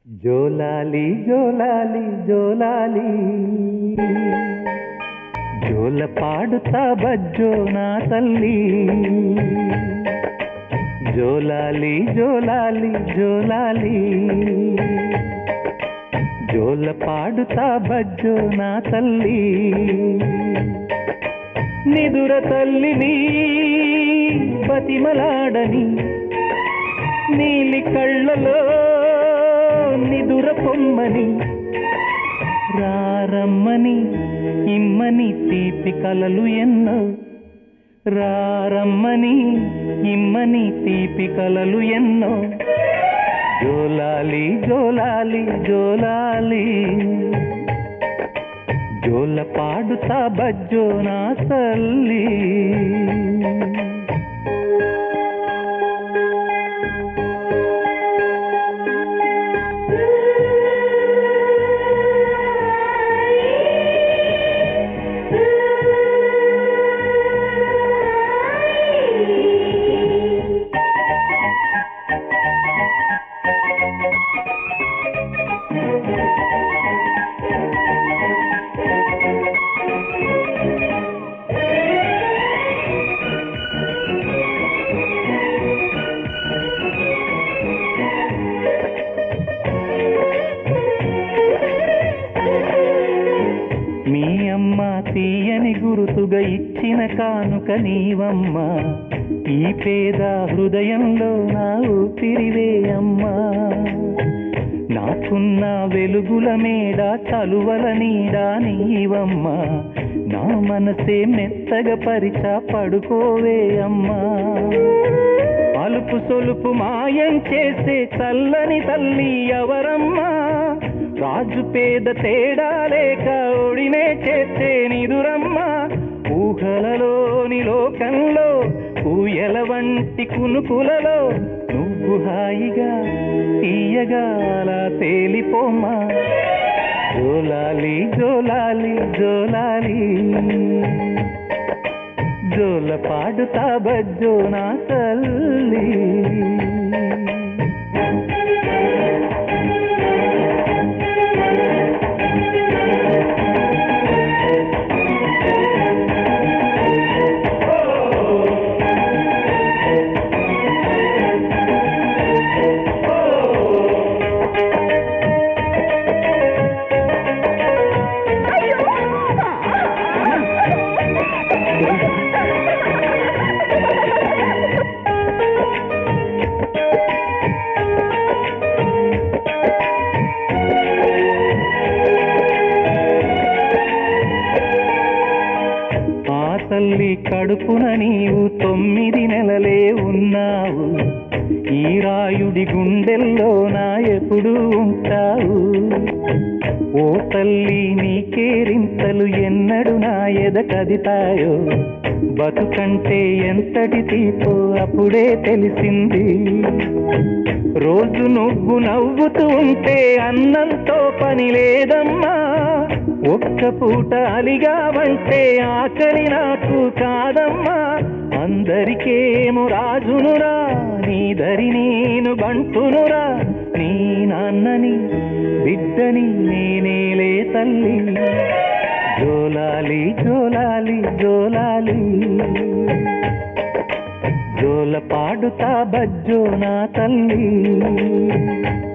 జోలాలి జోలాలి జోలాలి జోల పాడుతా బజ్జో నా తల్లి జోలాలి జోలాలి జోలాలి జోల పాడుతా బజ్జో నా తల్లి నిదుర తల్లిని బతిమలాడని నీలి కళ్ళలో నిదుర పొమ్మని రారమ్మని ఇమ్మని తీపి కలలు ఎన్నో రారమ్మని ఇమ్మని తీపి కలలు ఎన్నో జోలాలి జోలాలి జోలాలి జోల పాడుతా బజ్జో నా తల్లి మీ అమ్మ తీయని గురుతుగా ఇచ్చిన కానుక నీవమ్మ ఈ పేద హృదయంలో నా ఊపిరివే అమ్మా నాకున్న వెలుగుల మేడ చలువల నీడా నీవమ్మ నా మనసే మెత్తగా పరిచ పడుకోవే అమ్మా అలుపు సొలుపు మాయం చేసే చల్లని తల్లి ఎవరమ్మా రాజు పేద తేడా లేక ఒడినే చేసే నిదురమ్మ ఊహలలోని లోకంలో ఊయల వంటి కునుకులలో నువ్వు హాయిగా తీయగా అలా తేలిపోమ్మా జోలాలి జోలాలి జోలాలి జోల పాడుతా బజ్జో నా తల్లి ఆ తల్లి కడుపున నీవు తొమ్మిది నెలలే ఉన్నావు ఈ రాయుడి గుండెల్లో నా ఎప్పుడు ఉంటావు ఓ తల్లి నీకేరింతలు ఎన్నడు నా ఎద కదితాయో బతుకంటే ఎంతటి తీపో అప్పుడే తెలిసింది రోజు నువ్వు నవ్వుతూ ఉంటే అన్నంతో పని లేదమ్మా ఒక్క పూట అలిగావంటే ఆకలి నాకు కాదమ్మా అందరికేమో రాజునురా నీ దరి నేను బంటునురా నీ నాన్నని బిడ్డని నేనేలే తల్లి జోలాలి జోలాలి జోలాలి జోల పాడుతా బజ్జో నా తల్లి